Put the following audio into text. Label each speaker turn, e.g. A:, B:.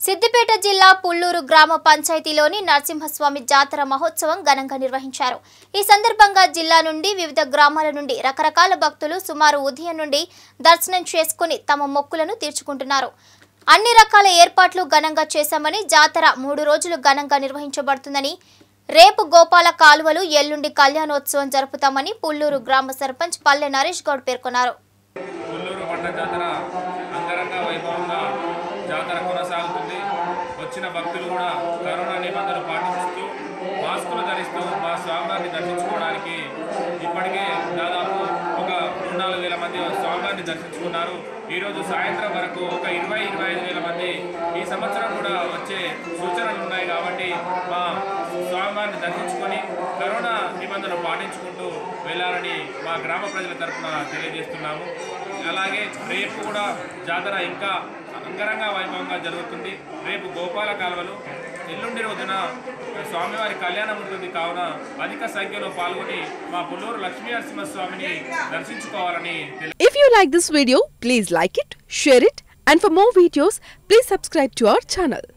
A: సిద్దిపేట జిల్లా పుల్లూరు గ్రామ పంచాయతీలోని నరసింహస్వామి జాతర మహోత్సవం ఘనంగా నిర్వహించారు ఈ సందర్భంగా జిల్లా నుండి వివిధ గ్రామాల నుండి రకరకాల భక్తులు సుమారు ఉదయం నుండి దర్శనం చేసుకుని తమ మొక్కులను తీర్చుకుంటున్నారు అన్ని రకాల ఏర్పాట్లు ఘనంగా చేశామని జాతర మూడు రోజులు ఘనంగా నిర్వహించబడుతుందని రేపు గోపాల కాలువలు ఎల్లుండి కళ్యాణోత్సవం జరుపుతామని పుల్లూరు గ్రామ సర్పంచ్ పల్లె నరేష్ గౌడ్ పేర్కొన్నారు
B: కొల్లూరు పంట జాతర అంగరంగ వైభవంగా జాతర కొనసాగుతుంది వచ్చిన భక్తులు కూడా కరోనా నిబంధనలు పాటిస్తూ మాస్కులు ధరిస్తూ మా స్వామివారిని దర్శించుకోవడానికి ఇప్పటికే దాదాపు ఒక మూడు నాలుగు వేల మంది స్వామివారిని దర్శించుకున్నారు ఈరోజు సాయంత్రం వరకు ఒక ఇరవై ఇరవై ఐదు వేల మంది ఈ సంవత్సరం కూడా వచ్చే సూచనలు ఉన్నాయి కాబట్టి మా స్వామివారిని దర్శించుకొని కరోనా నిబంధనలు పాటించుకుంటూ వెళ్ళాలని మా గ్రామ ప్రజల తరఫున తెలియజేస్తున్నాము అలాగే రేపు కూడా జాతర ఇంకా అంగరంగ వైభవంగా జరుగుతుంది రేపు గోపాల కాలువలు ఎల్లుండి రోజున స్వామివారి కళ్యాణం ఉంటుంది కావున అధిక సంఖ్యలో పాల్గొని మా పుల్లూరు లక్ష్మీ నరసింహస్వామిని దర్శించుకోవాలని తెలియ
C: If you like this video, please like it, share it, and for more videos, please subscribe to our channel.